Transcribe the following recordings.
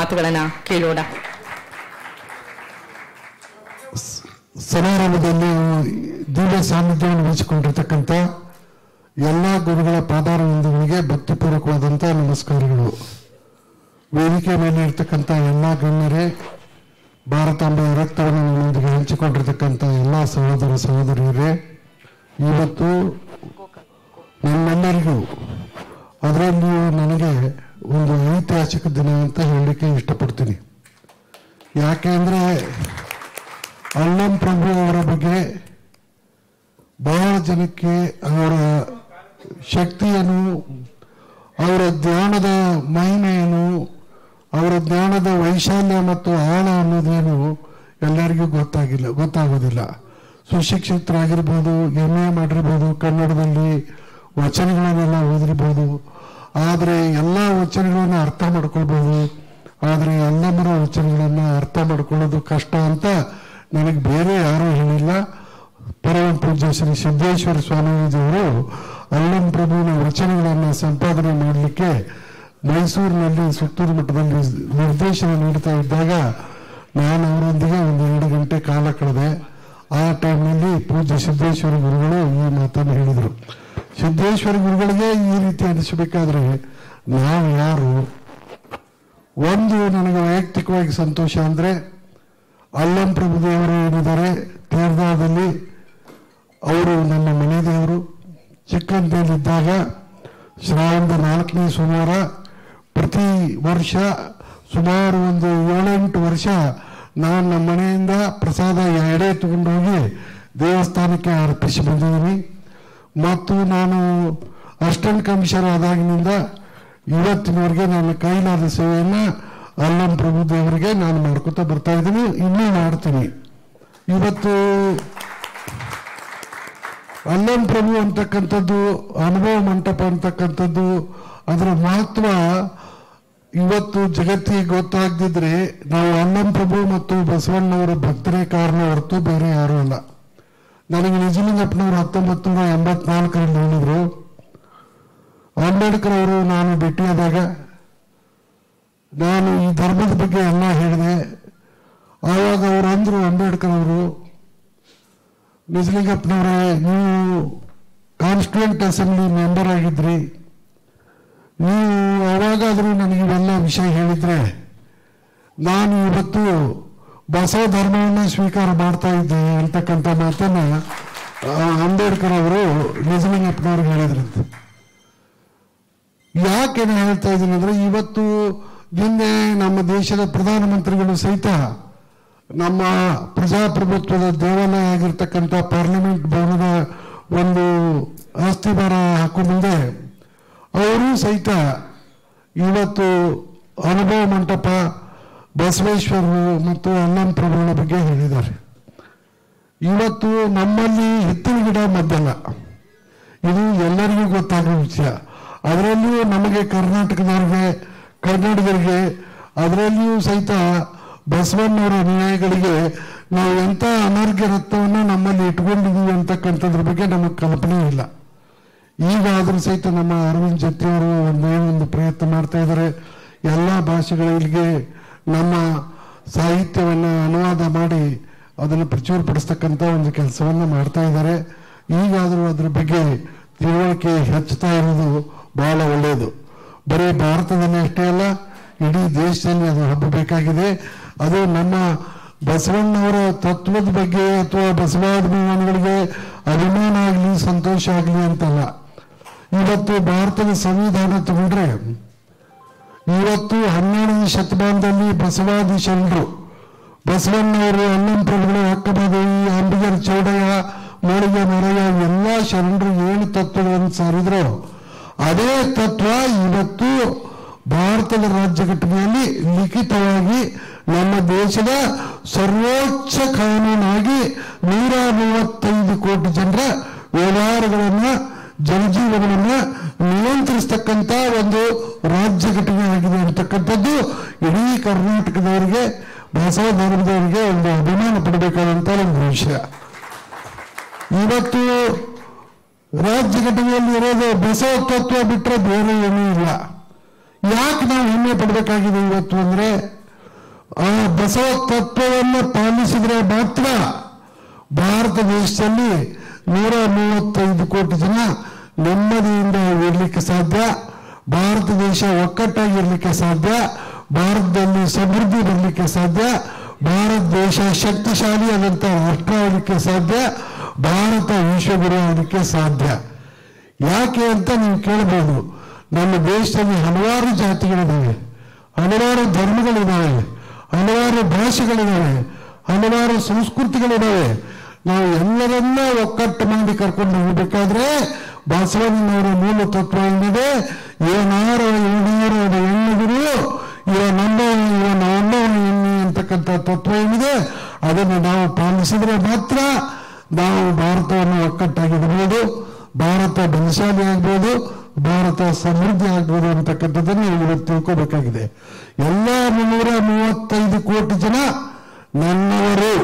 ಮಾತುಗಳನ್ನ ಕೇಳೋಣ ಸಮಾರಂಭದಲ್ಲಿ ದಿವ್ಯ ಸಾನ್ನಿಧ್ಯವನ್ನು ವಹಿಸಿಕೊಂಡಿರ್ತಕ್ಕಂಥ ಎಲ್ಲ ಗುರುಗಳ ಪಾದಾರವಿಂದಗಳಿಗೆ ಭಕ್ತಿಪೂರ್ವಕವಾದಂಥ ನಮಸ್ಕಾರಗಳು ವೇದಿಕೆ ಮೇಲೆ ಇರ್ತಕ್ಕಂಥ ಎಲ್ಲ ಗಣ್ಯರೇ ಭಾರತಾಂಬೆಯ ರಕ್ತವನ್ನು ನಮ್ಮೊಂದಿಗೆ ಹಂಚಿಕೊಂಡಿರ್ತಕ್ಕಂಥ ಎಲ್ಲ ಸಹೋದರ ಸಹೋದರಿಯರೇ ಇವತ್ತು ನಮ್ಮೆಲ್ಲರಿಗೂ ಅದರಲ್ಲಿಯೂ ನನಗೆ ಒಂದು ಐತಿಹಾಸಿಕ ದಿನ ಅಂತ ಹೇಳಲಿಕ್ಕೆ ಇಷ್ಟಪಡ್ತೀನಿ ಯಾಕೆಂದರೆ ಅಲ್ಲಂ ಪ್ರಭು ಅವರ ಬಗ್ಗೆ ಬಹಳ ಜನಕ್ಕೆ ಅವರ ಶಕ್ತಿಯನ್ನು ಅವರ ಜ್ಞಾನದ ಮಹಿಮೆಯನ್ನು ಅವರ ಜ್ಞಾನದ ವೈಶಾಲ್ಯ ಮತ್ತು ಆಳ ಅನ್ನೋದೇನು ಎಲ್ಲರಿಗೂ ಗೊತ್ತಾಗಿಲ್ಲ ಗೊತ್ತಾಗೋದಿಲ್ಲ ಸುಶಿಕ್ಷಿತರಾಗಿರ್ಬೋದು ಎಮ್ ಎ ಮಾಡಿರ್ಬೋದು ಕನ್ನಡದಲ್ಲಿ ವಚನಗಳನ್ನೆಲ್ಲ ಓದಿರ್ಬೋದು ಆದರೆ ಎಲ್ಲ ವಚನಗಳನ್ನು ಅರ್ಥ ಮಾಡ್ಕೊಳ್ಬೋದು ಆದರೆ ಎಲ್ಲಮ್ಮರ ವಚನಗಳನ್ನು ಅರ್ಥ ಮಾಡ್ಕೊಳ್ಳೋದು ಕಷ್ಟ ಅಂತ ನನಗೆ ಬೇರೆ ಯಾರೂ ಹೇಳಿಲ್ಲ ಪರಮ ಪೂಜ್ಯ ಶ್ರೀ ಸಿದ್ದೇಶ್ವರ ಸ್ವಾಮೀಜಿಯವರು ಅಲ್ಲಂ ಪ್ರಭುವಿನ ವಚನಗಳನ್ನು ಸಂಪಾದನೆ ಮಾಡಲಿಕ್ಕೆ ಮೈಸೂರಿನಲ್ಲಿ ಸುತ್ತೂರು ಮಠದಲ್ಲಿ ನಿರ್ದೇಶನ ನೀಡ್ತಾ ಇದ್ದಾಗ ನಾನು ಅವರೊಂದಿಗೆ ಒಂದು ಎರಡು ಗಂಟೆ ಕಾಲ ಕಳೆದೆ ಆ ಟೈಮ್ನಲ್ಲಿ ಪೂಜ್ಯ ಸಿದ್ದೇಶ್ವರ ಗುರುಗಳು ಈ ಮಾತನ್ನು ಹೇಳಿದರು ಸಿದ್ದೇಶ್ವರ ಗುರುಗಳಿಗೆ ಈ ರೀತಿ ಅನಿಸಬೇಕಾದ್ರೆ ನಾವು ಯಾರು ಒಂದು ನನಗೆ ವೈಯಕ್ತಿಕವಾಗಿ ಸಂತೋಷ ಅಂದರೆ ಅಲ್ಲಂ ಪ್ರಭುದೇವರು ಏನಿದ್ದಾರೆ ತೀರ್ಥದಲ್ಲಿ ಅವರು ನನ್ನ ಮನೆ ದೇವರು ಚಿಕ್ಕಂತೇಲಿದ್ದಾಗ ಶ್ರಾವಣದ ನಾಲ್ಕನೇ ಸೋಮವಾರ ಪ್ರತಿ ವರ್ಷ ಸುಮಾರು ಒಂದು ಏಳೆಂಟು ವರ್ಷ ನಾನು ನಮ್ಮ ಮನೆಯಿಂದ ಪ್ರಸಾದ ಎಡೆ ತಗೊಂಡೋಗಿ ದೇವಸ್ಥಾನಕ್ಕೆ ಅರ್ಪಿಸಿ ಬಂದಿದ್ದೀನಿ ಮತ್ತು ನಾನು ಅಸ್ಟೆಂಟ್ ಕಮಿಷನರ್ ಆದಾಗಿನಿಂದ ಇವತ್ತಿನವರೆಗೆ ನನ್ನ ಕೈಲಾದ ಸೇವೆಯನ್ನು ಅಲ್ಲಂ ಪ್ರಭು ದೇವರಿಗೆ ನಾನು ಮಾಡ್ಕೊತಾ ಬರ್ತಾ ಇದ್ದೀನಿ ಇನ್ನೂ ಮಾಡ್ತೀನಿ ಇವತ್ತು ಅಲ್ಲಂ ಪ್ರಭು ಅಂತಕ್ಕಂಥದ್ದು ಅನುಭವ ಮಂಟಪ ಅಂತಕ್ಕಂಥದ್ದು ಅದರ ಮಹತ್ವ ಇವತ್ತು ಜಗತ್ತಿಗೆ ಗೊತ್ತಾಗದಿದ್ರೆ ನಾವು ಅಲ್ಲಂ ಪ್ರಭು ಮತ್ತು ಬಸವಣ್ಣವರ ಭಕ್ತರೇ ಕಾರಣ ಹೊರತು ಬೇರೆ ಯಾರೂ ಅಲ್ಲ ನನಗೆ ನಿಜಲಿಂಗಪ್ಪನವರು ಹತ್ತೊಂಬತ್ತು ನೂರ ಎಂಬತ್ನಾಲ್ಕರಲ್ಲಿ ಹೇಳಿದ್ರು ಅಂಬೇಡ್ಕರ್ ಅವರು ನಾನು ಭೇಟಿಯಾದಾಗ ನಾನು ಈ ಧರ್ಮದ ಬಗ್ಗೆ ಎಲ್ಲ ಹೇಳಿದೆ ಆವಾಗ ಅವರು ಅಂದರು ಅಂಬೇಡ್ಕರ್ ಅವರು ನಿಜಲಿಂಗಪ್ಪನವರೇ ನೀವು ಕಾನ್ಸ್ಟಿಟ್ಯೂಂಟ್ ಅಸೆಂಬ್ಲಿ ಮೆಂಬರ್ ಆಗಿದ್ರಿ ನೀವು ಯಾವಾಗಾದರೂ ನನಗೆ ಇವೆಲ್ಲ ವಿಷಯ ಹೇಳಿದ್ರೆ ನಾನು ಇವತ್ತು ಬಸವ ಧರ್ಮವನ್ನು ಸ್ವೀಕಾರ ಮಾಡ್ತಾ ಇದ್ದೆ ಅಂತಕ್ಕಂಥ ಮಾತನ್ನ ಆ, ಅಂಬೇಡ್ಕರ್ ಅವರು ನಿಜಲಿಂಗಪ್ಪನವ್ರಿಗೆ ಹೇಳಿದ್ರಂತೆ ಯಾಕೆ ನಾನು ಹೇಳ್ತಾ ಇದ್ದೀನಿ ಅಂದ್ರೆ ಇವತ್ತು ನಿನ್ನೆ ನಮ್ಮ ದೇಶದ ಪ್ರಧಾನಮಂತ್ರಿಗಳು ಸಹಿತ ನಮ್ಮ ಪ್ರಜಾಪ್ರಭುತ್ವದ ದೇವಾಲಯ ಆಗಿರ್ತಕ್ಕಂಥ ಪಾರ್ಲಿಮೆಂಟ್ ಭವನದ ಒಂದು ಅಸ್ಥಿಭಾರ ಹಾಕೋ ಮುಂದೆ ಅವರು ಸಹಿತ ಇವತ್ತು ಅನುಭವ ಮಂಟಪ ಬಸವೇಶ್ವರರು ಮತ್ತು ಅಲ್ಲಂ ಪ್ರಭುಗಳ ಬಗ್ಗೆ ಹೇಳಿದ್ದಾರೆ ಇವತ್ತು ನಮ್ಮಲ್ಲಿ ಹಿತ್ತಿನ ಗಿಡ ಮದ್ದಲ್ಲ ಇದು ಎಲ್ಲರಿಗೂ ಗೊತ್ತಾಗುವ ವಿಷಯ ಅದರಲ್ಲಿಯೂ ನಮಗೆ ಕರ್ನಾಟಕದವ್ರಿಗೆ ಕನ್ನಡಿಗರಿಗೆ ಅದರಲ್ಲಿಯೂ ಸಹಿತ ಬಸವಣ್ಣವರ ಅನುಯಾಯಿಗಳಿಗೆ ನಾವು ಎಂಥ ಅನಾರೋಗ್ಯ ರಕ್ತವನ್ನು ನಮ್ಮಲ್ಲಿ ಇಟ್ಕೊಂಡಿದ್ದೀವಿ ಅಂತಕ್ಕಂಥದ್ರ ಬಗ್ಗೆ ನಮಗೆ ಕಲ್ಪನೆ ಇಲ್ಲ ಈಗಾದರೂ ಸಹಿತ ನಮ್ಮ ಅರವಿಂದ್ ಜತ್ತಿಯವರು ಒಂದೇ ಒಂದು ಪ್ರಯತ್ನ ಮಾಡ್ತಾ ಇದ್ದಾರೆ ಎಲ್ಲ ಭಾಷೆಗಳಿಗೆ ನಮ್ಮ ಸಾಹಿತ್ಯವನ್ನು ಅನುವಾದ ಮಾಡಿ ಅದನ್ನು ಪ್ರಚುರಪಡಿಸ್ತಕ್ಕಂಥ ಒಂದು ಕೆಲಸವನ್ನು ಮಾಡ್ತಾ ಇದ್ದಾರೆ ಈಗಾದರೂ ಅದ್ರ ಬಗ್ಗೆ ತಿಳುವಳಿಕೆ ಹೆಚ್ಚುತ್ತಾ ಇರೋದು ಬಹಳ ಒಳ್ಳೆಯದು ಬರೀ ಭಾರತದಲ್ಲಿ ಅಷ್ಟೇ ಅಲ್ಲ ಇಡೀ ದೇಶದಲ್ಲಿ ಅದು ಹಬ್ಬಬೇಕಾಗಿದೆ ಅದು ನಮ್ಮ ಬಸವಣ್ಣವರ ತತ್ವದ ಬಗ್ಗೆ ಅಥವಾ ಬಸವಾಭಿಮಾನಿಗಳಿಗೆ ಅಭಿಮಾನ ಆಗಲಿ ಸಂತೋಷ ಆಗಲಿ ಅಂತಲ್ಲ ಇವತ್ತು ಭಾರತದ ಸಂವಿಧಾನ ತಗೊಂಡ್ರೆ ಇವತ್ತು ಹನ್ನೆರಡನೇ ಶತಮಾನದಲ್ಲಿ ಬಸವಾದಿ ಶರಣರು ಬಸವಣ್ಣವರು ಅಲ್ಲಂ ಪ್ರಭುಗಳು ಅಕ್ಕಮದೇವಿ ಅಂಬಿಗರ ಚೌಡಯ್ಯ ಮೋಳಿಗೆ ಮರಯ್ಯ ಎಲ್ಲ ಶರಣರು ಏನು ತತ್ವಗಳನ್ನು ಸಾರಿದ್ರು ಅದೇ ತತ್ವ ಇವತ್ತು ಭಾರತದ ರಾಜ್ಯ ಘಟನೆಯಲ್ಲಿ ಲಿಖಿತವಾಗಿ ನಮ್ಮ ದೇಶದ ಸರ್ವೋಚ್ಚ ಕಾನೂನಾಗಿ ನೂರ ಮೂವತ್ತೈದು ಕೋಟಿ ಜನರ ವ್ಯವಹಾರಗಳನ್ನ ಜನಜೀವನವನ್ನ ನಿಯಂತ್ರಿಸ್ತಕ್ಕಂಥ ಒಂದು ರಾಜ್ಯ ಘಟನೆ ಆಗಿದೆ ಅಂತಕ್ಕಂಥದ್ದು ಇಡೀ ಕರ್ನಾಟಕದವರಿಗೆ ಬಸವ ಧರ್ಮದವರಿಗೆ ಒಂದು ಅಭಿಮಾನ ಪಡಬೇಕಾದಂತ ಒಂದು ವಿಷಯ ಇವತ್ತು ರಾಜ್ಯ ಘಟನೆಯಲ್ಲಿ ಇರೋದು ಬಸವ ತತ್ವ ಬಿಟ್ಟರೆ ಬೇರೆ ಏನೂ ಇಲ್ಲ ಯಾಕೆ ನಾವು ಹೆಮ್ಮೆ ಪಡಬೇಕಾಗಿದೆ ಇವತ್ತು ಅಂದ್ರೆ ಆ ಬಸವ ತತ್ವವನ್ನು ಪಾಲಿಸಿದ್ರೆ ಮಾತ್ರ ಭಾರತ ದೇಶದಲ್ಲಿ ನೂರ ಮೂವತ್ತೈದು ಕೋಟಿ ಜನ ನೆಮ್ಮದಿಯಿಂದ ಇರಲಿಕ್ಕೆ ಸಾಧ್ಯ ಭಾರತ ದೇಶ ಒಕ್ಕಟ್ಟಾಗಿರ್ಲಿಕ್ಕೆ ಸಾಧ್ಯ ಭಾರತದಲ್ಲಿ ಸಮೃದ್ಧಿ ಬರಲಿಕ್ಕೆ ಸಾಧ್ಯ ಭಾರತ ದೇಶ ಶಕ್ತಿಶಾಲಿಯಾದಂಥ ರಾಷ್ಟ್ರ ಆಗಲಿಕ್ಕೆ ಸಾಧ್ಯ ಭಾರತ ವಿಶ್ವಗುರು ಆಗಲಿಕ್ಕೆ ಸಾಧ್ಯ ಯಾಕೆ ಅಂತ ನೀವು ಕೇಳಬಹುದು ನಮ್ಮ ದೇಶದಲ್ಲಿ ಹಲವಾರು ಜಾತಿಗಳಿದ್ದಾವೆ ಹಲವಾರು ಧರ್ಮಗಳಿದ್ದಾವೆ ಹಲವಾರು ಭಾಷೆಗಳಿದ್ದಾವೆ ಹಲವಾರು ಸಂಸ್ಕೃತಿಗಳಿದ್ದಾವೆ ನಾವು ಎಲ್ಲರನ್ನ ಒಕ್ಕಟ್ಟು ಮಾಡಿ ಕರ್ಕೊಂಡು ಹೋಗಬೇಕಾದ್ರೆ ಬಸವಣ್ಣನವರ ಮೂಲ ತತ್ವ ಏನಿದೆ ಇವನಾರ ಇವನಾರ ಹೆಣ್ಣುಗುರು ಇವ ನಮ್ಮವ ಇವ ನಮ್ಮವ ಎಣ್ಣೆ ಅಂತಕ್ಕಂಥ ತತ್ವ ಏನಿದೆ ಅದನ್ನು ನಾವು ಪಾಲಿಸಿದ್ರೆ ಮಾತ್ರ ನಾವು ಭಾರತವನ್ನು ಒಕ್ಕಟ್ಟಾಗಿರ್ಬೋದು ಭಾರತ ಬಲಶಾಲಿ ಆಗ್ಬೋದು ಭಾರತ ಸಮೃದ್ಧಿ ಆಗ್ಬೋದು ಅಂತಕ್ಕಂಥದ್ದನ್ನು ಇವತ್ತು ತಿಳ್ಕೋಬೇಕಾಗಿದೆ ಎಲ್ಲ ಮುನ್ನೂರ ಮೂವತ್ತೈದು ಕೋಟಿ ಜನ ನನ್ನವರು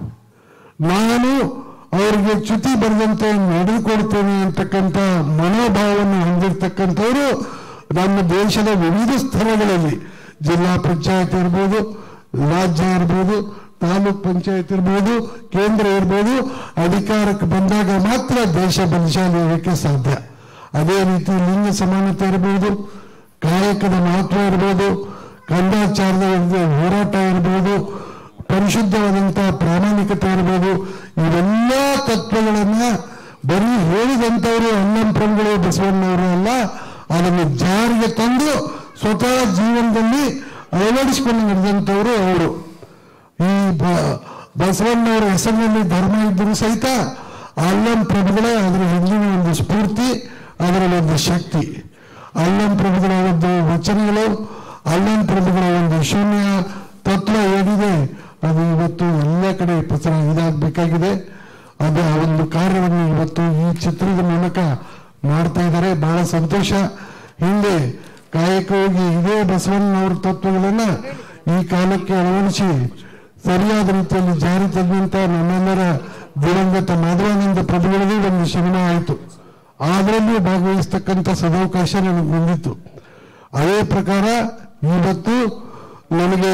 ನಾನು ಅವರಿಗೆ ಚ್ಯುತಿ ಬರೆದಂತೆ ನಡೆದುಕೊಡ್ತೇನೆ ಅಂತಕ್ಕಂಥ ಮನೋಭಾವವನ್ನು ಹೊಂದಿರತಕ್ಕಂಥವರು ನಮ್ಮ ದೇಶದ ವಿವಿಧ ಸ್ಥಳಗಳಲ್ಲಿ ಜಿಲ್ಲಾ ಪಂಚಾಯತ್ ಇರ್ಬೋದು ರಾಜ್ಯ ಇರ್ಬೋದು ತಾಲೂಕ್ ಪಂಚಾಯತ್ ಇರ್ಬೋದು ಕೇಂದ್ರ ಇರ್ಬೋದು ಅಧಿಕಾರಕ್ಕೆ ಬಂದಾಗ ಮಾತ್ರ ದೇಶ ಬಲಶಾಲಿ ಆಗಕ್ಕೆ ಸಾಧ್ಯ ಅದೇ ರೀತಿ ಲಿಂಗ ಸಮಾನತೆ ಇರ್ಬೋದು ಕಾಯಕದ ಮಹತ್ವ ಇರ್ಬೋದು ಕಂದಾಚಾರದ ವಿರುದ್ಧ ಹೋರಾಟ ಇರ್ಬೋದು ಪರಿಶುದ್ಧವಾದಂತಹ ಪ್ರಾಮಾಣಿಕತೆ ಇರ್ಬೋದು ಇವೆಲ್ಲ ತತ್ವಗಳನ್ನ ಬರೀ ಹೇಳಿದಂಥವರು ಅಣ್ಣಂ ಪ್ರಭುಗಳು ಬಸವಣ್ಣವರು ಅಲ್ಲ ಅದನ್ನು ಜಾರಿಗೆ ತಂದು ಸ್ವತಃ ಜೀವನದಲ್ಲಿ ಅಳವಡಿಸಿಕೊಂಡು ನಡೆದಂಥವರು ಅವರು ಈ ಬ- ಬಸವಣ್ಣವರ ಹೆಸರಿನಲ್ಲಿ ಧರ್ಮ ಇದ್ದರೂ ಸಹಿತ ಅಲ್ಲಂ ಪ್ರಭುಗಳೇ ಅದರ ಹಿಂದಿನ ಒಂದು ಸ್ಫೂರ್ತಿ ಅದರ ಒಂದು ಶಕ್ತಿ ಅಲ್ಲಂ ಪ್ರಭುಗಳ ಒಂದು ವಚನಗಳು ಅಲ್ಲಂ ಪ್ರಭುಗಳ ಒಂದು ಶೂನ್ಯ ತತ್ವ ಏನಿದೆ ಅದು ಇವತ್ತು ಎಲ್ಲ ಕಡೆ ಪ್ರಚಾರ ಇದಾಗಬೇಕಾಗಿದೆ ಅದು ಆ ಒಂದು ಕಾರ್ಯವನ್ನು ಇವತ್ತು ಈ ಚಿತ್ರದ ಮೂಲಕ ಮಾಡ್ತಾ ಇದ್ದಾರೆ ಬಹಳ ಸಂತೋಷ ಹಿಂದೆ ಕಾಯಕವಾಗಿ ಇದೇ ಬಸವಣ್ಣನವರ ತತ್ವಗಳನ್ನ ಈ ಕಾಲಕ್ಕೆ ಅಳವಡಿಸಿ ಸರಿಯಾದ ರೀತಿಯಲ್ಲಿ ಜಾರಿ ತಂದಂತ ನಮ್ಮೆಲ್ಲರ ದಿವಂಗತ ಮಾಧವಾನಂದ ಪ್ರಭುಗಳದೇ ಒಂದು ಸಿನಿಮಾ ಆಯಿತು ಅದರಲ್ಲೂ ಭಾಗವಹಿಸ್ತಕ್ಕಂಥ ಸದಾವಕಾಶ ನನಗೆ ಬಂದಿತ್ತು ಅದೇ ಪ್ರಕಾರ ಇವತ್ತು ನನಗೆ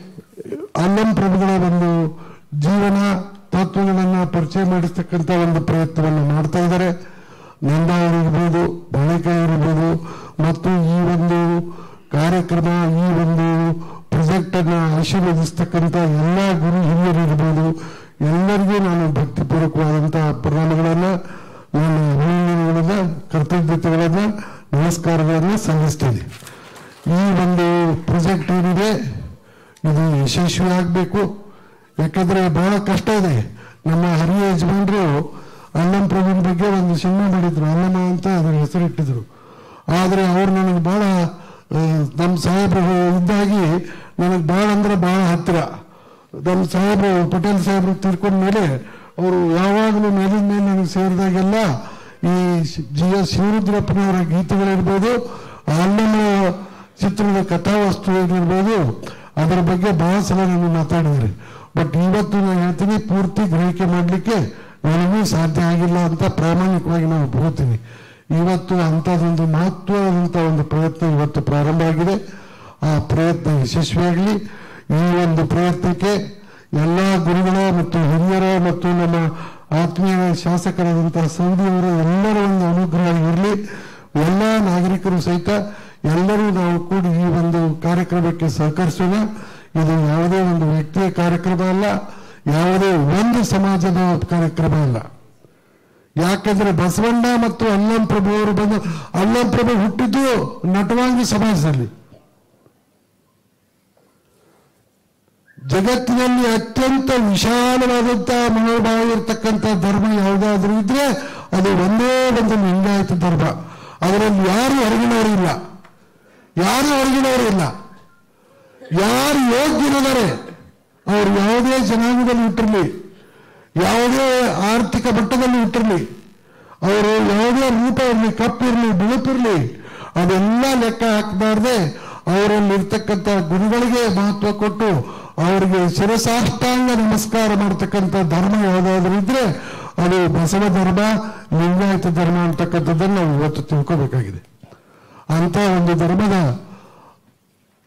ಅಲ್ಲಂ ಪ್ರಭುಗಳ ಒಂದು ಜೀವನ ತತ್ವಗಳನ್ನು ಪರಿಚಯ ಮಾಡಿಸ್ತಕ್ಕಂಥ ಒಂದು ಪ್ರಯತ್ನವನ್ನು ಮಾಡ್ತಾ ಇದ್ದಾರೆ ನಂದ ಅವರಿರ್ಬೋದು ಬಳಿಕ ಇರ್ಬೋದು ಮತ್ತು ಈ ಒಂದು ಕಾರ್ಯಕ್ರಮ ಈ ಒಂದು ಪ್ರಾಜೆಕ್ಟ್ ಅನ್ನ ಆಶೀರ್ವದಿಸ್ತಕ್ಕಂಥ ಎಲ್ಲ ಗುರು ಹಿರಿಯರು ಇರ್ಬೋದು ಎಲ್ಲರಿಗೂ ನಾನು ಭಕ್ತಿಪೂರ್ವಕವಾದಂತಹ ಪ್ರಣಾಮಗಳನ್ನ ನಾನು ಅಭಿನಂದನೆಗಳನ್ನ ಕೃತಜ್ಞತೆಗಳನ್ನ ನಮಸ್ಕಾರಗಳನ್ನ ಸಲ್ಲಿಸ್ತೇನೆ ಈ ಒಂದು ಪ್ರಾಜೆಕ್ಟ್ ಏನಿದೆ ಇದು ಯಶಸ್ವಿ ಆಗಬೇಕು ಯಾಕಂದ್ರೆ ಬಹಳ ಕಷ್ಟ ಇದೆ ನಮ್ಮ ಹರಿಯ ಯಜಮಾನರು ಅಣ್ಣಂ ಪ್ರಭುವಿನ ಬಗ್ಗೆ ಒಂದು ಸಿನಿಮಾ ಮಾಡಿದ್ರು ಅನ್ನಮ್ಮ ಅಂತ ಅದರ ಹೆಸರಿಟ್ಟಿದ್ರು ಆದರೆ ಅವ್ರು ನನಗೆ ಬಹಳ ಆ, ನಮ್ಮ ಸಾಹೇಬರು ಇದ್ದಾಗಿ ನನಗೆ ಬಹಳ ಅಂದ್ರೆ ಬಹಳ ಹತ್ತಿರ ನಮ್ಮ ಸಾಹೇಬರು ಪಟೇಲ್ ಸಾಹೇಬರು ತೀರ್ಕೊಂಡ ಮೇಲೆ ಅವರು ಯಾವಾಗಲೂ ಮೇಲಿನ ಮೇಲೆ ನನಗೆ ಸೇರಿದಾಗೆಲ್ಲ ಈ ಜಿ ಎಸ್ ಶಿವರುದ್ರಪ್ಪನವರ ಗೀತೆಗಳಿರ್ಬೋದು ಅಲ್ಲಮ್ಮ ಚಿತ್ರದ ಕಥಾವಸ್ತು ಏನಿರ್ಬೋದು ಅದರ ಬಗ್ಗೆ ಬಹಳ ಸಲ ನಾನು ಮಾತಾಡಿದ್ರಿ ಬಟ್ ಇವತ್ತು ನಾನು ಹೇಳ್ತೀನಿ ಪೂರ್ತಿ ಗ್ರಹಿಕೆ ಮಾಡಲಿಕ್ಕೆ ನನಗೂ ಸಾಧ್ಯ ಆಗಿಲ್ಲ ಅಂತ ಪ್ರಾಮಾಣಿಕವಾಗಿ ನಾನು ಒಪ್ಕೋತೀನಿ ಇವತ್ತು ಅಂಥದ್ದೊಂದು ಮಹತ್ವವಾದಂಥ ಒಂದು ಪ್ರಯತ್ನ ಇವತ್ತು ಪ್ರಾರಂಭ ಆಗಿದೆ ಆ ಪ್ರಯತ್ನ ಯಶಸ್ವಿಯಾಗಲಿ ಈ ಒಂದು ಪ್ರಯತ್ನಕ್ಕೆ ಎಲ್ಲ ಗುರುಗಳ ಮತ್ತು ಹಿರಿಯರ ಮತ್ತು ನಮ್ಮ ಆತ್ಮೀಯ ಶಾಸಕರಾದಂತಹ ಸೌದಿಯವರ ಎಲ್ಲರ ಒಂದು ಅನುಗ್ರಹ ಇರಲಿ ಎಲ್ಲ ನಾಗರಿಕರು ಸಹಿತ ಎಲ್ಲರೂ ನಾವು ಕೂಡಿ ಈ ಒಂದು ಕಾರ್ಯಕ್ರಮಕ್ಕೆ ಸಹಕರಿಸೋಣ ಇದು ಯಾವುದೇ ಒಂದು ವ್ಯಕ್ತಿಯ ಕಾರ್ಯಕ್ರಮ ಅಲ್ಲ ಯಾವುದೇ ಒಂದು ಸಮಾಜದ ಕಾರ್ಯಕ್ರಮ ಅಲ್ಲ ಯಾಕಂದ್ರೆ ಬಸವಣ್ಣ ಮತ್ತು ಅಲ್ಲಂ ಪ್ರಭು ಅವರು ಬಂದು ಅಲ್ಲಂ ಪ್ರಭು ಹುಟ್ಟಿದ್ದು ನಟವಾಂಗಿ ಸಮಾಜದಲ್ಲಿ ಜಗತ್ತಿನಲ್ಲಿ ಅತ್ಯಂತ ವಿಶಾಲವಾದಂತಹ ಮನೋಭಾವ ಇರತಕ್ಕಂಥ ಧರ್ಮ ಯಾವುದಾದ್ರೂ ಇದ್ರೆ ಅದು ಒಂದೇ ಒಂದು ಲಿಂಗಾಯತ ಧರ್ಮ ಅದರಲ್ಲಿ ಯಾರು ಹೊರಗಿನವರು ಇಲ್ಲ ಯಾರು ಹೊರಗಿನವರು ಇಲ್ಲ ಯಾರು ಯೋಗ್ಯರಿದ್ದಾರೆ ಅವರು ಯಾವುದೇ ಜನಾಂಗದಲ್ಲಿ ಹುಟ್ಟಿರಲಿ ಯಾವುದೇ ಆರ್ಥಿಕ ಮಟ್ಟದಲ್ಲಿ ಹುಟ್ಟಿರಲಿ ಅವರು ಯಾವುದೇ ರೂಪ ಇರಲಿ ಕಪ್ಪಿರಲಿ ಬಿಳುಪಿರಲಿ ಅದೆಲ್ಲ ಲೆಕ್ಕ ಹಾಕಬಾರ್ದೆ ಅವರಲ್ಲಿ ಇರ್ತಕ್ಕಂಥ ಗುರುಗಳಿಗೆ ಮಹತ್ವ ಕೊಟ್ಟು ಅವರಿಗೆ ಶಿರಸಾಷ್ಟಾಂಗ ನಮಸ್ಕಾರ ಮಾಡ್ತಕ್ಕಂಥ ಧರ್ಮ ಯಾವುದಾದ್ರೂ ಇದ್ರೆ ಅದು ಬಸವ ಧರ್ಮ ಲಿಂಗಾಯತ ಧರ್ಮ ಅಂತಕ್ಕಂಥದ್ದನ್ನು ನಾವು ಇವತ್ತು ತಿಳ್ಕೋಬೇಕಾಗಿದೆ ಅಂತ ಒಂದು ಧರ್ಮದ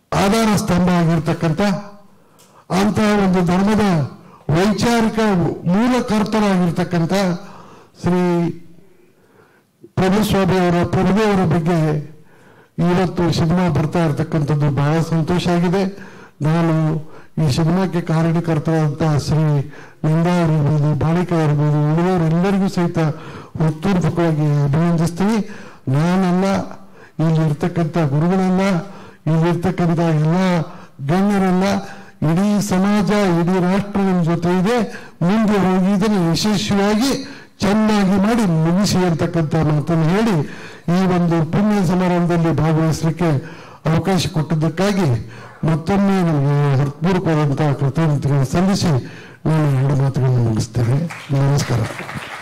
ಆಧಾರ ಸ್ತಂಭ ಆಗಿರ್ತಕ್ಕಂಥ ಅಂತಹ ಒಂದು ಧರ್ಮದ ವೈಚಾರಿಕ ಮೂಲಕರ್ತರಾಗಿರ್ತಕ್ಕಂಥ ಶ್ರೀ ಪ್ರಭುಸ್ವಾಮಿ ಅವರ ಪ್ರಭುದೇವರ ಬಗ್ಗೆ ಇವತ್ತು ಸಿನಿಮಾ ಬರ್ತಾ ಇರತಕ್ಕಂಥದ್ದು ಬಹಳ ಸಂತೋಷ ಆಗಿದೆ ನಾನು ಈ ಸಿನಿಮಾಕ್ಕೆ ಕಾರಣಕರ್ತರಾದಂತಹ ಶ್ರೀ ನಂದಾ ಅವರಿರ್ಬೋದು ಬಾಳಿಕ ಇರ್ಬೋದು ಉಳಿದವರೆಲ್ಲರಿಗೂ ಸಹಿತ ಹೃತ್ಪೂರ್ವಕವಾಗಿ ಅಭಿನಂದಿಸ್ತೀನಿ ನಾನಲ್ಲ ಇಲ್ಲಿರ್ತಕ್ಕಂಥ ಗುರುಗಳಲ್ಲ ಇಲ್ಲಿರ್ತಕ್ಕಂಥ ಎಲ್ಲ ಗಣ್ಯರಲ್ಲ ಇಡೀ ಸಮಾಜ ಇಡೀ ರಾಷ್ಟ್ರ ನಮ್ಮ ಜೊತೆ ಇದೆ ಮುಂದೆ ಹೋಗಿ ಇದನ್ನು ಯಶಸ್ವಿಯಾಗಿ ಚೆನ್ನಾಗಿ ಮಾಡಿ ಮುಗಿಸಿ ಅಂತಕ್ಕಂಥ ಮಾತನ್ನು ಹೇಳಿ ಈ ಒಂದು ಪುಣ್ಯ ಸಮಾರಂಭದಲ್ಲಿ ಭಾಗವಹಿಸಲಿಕ್ಕೆ ಅವಕಾಶ ಕೊಟ್ಟದ್ದಕ್ಕಾಗಿ ಮತ್ತೊಮ್ಮೆ ನನಗೆ ಹೃತ್ಪೂರ್ವಕವಾದಂತಹ ಕೃತಜ್ಞತೆಗಳನ್ನು ಸಲ್ಲಿಸಿ ನಾನು ಎರಡು ಮಾತುಗಳನ್ನು ಮುಗಿಸ್ತೇನೆ ನಮಸ್ಕಾರ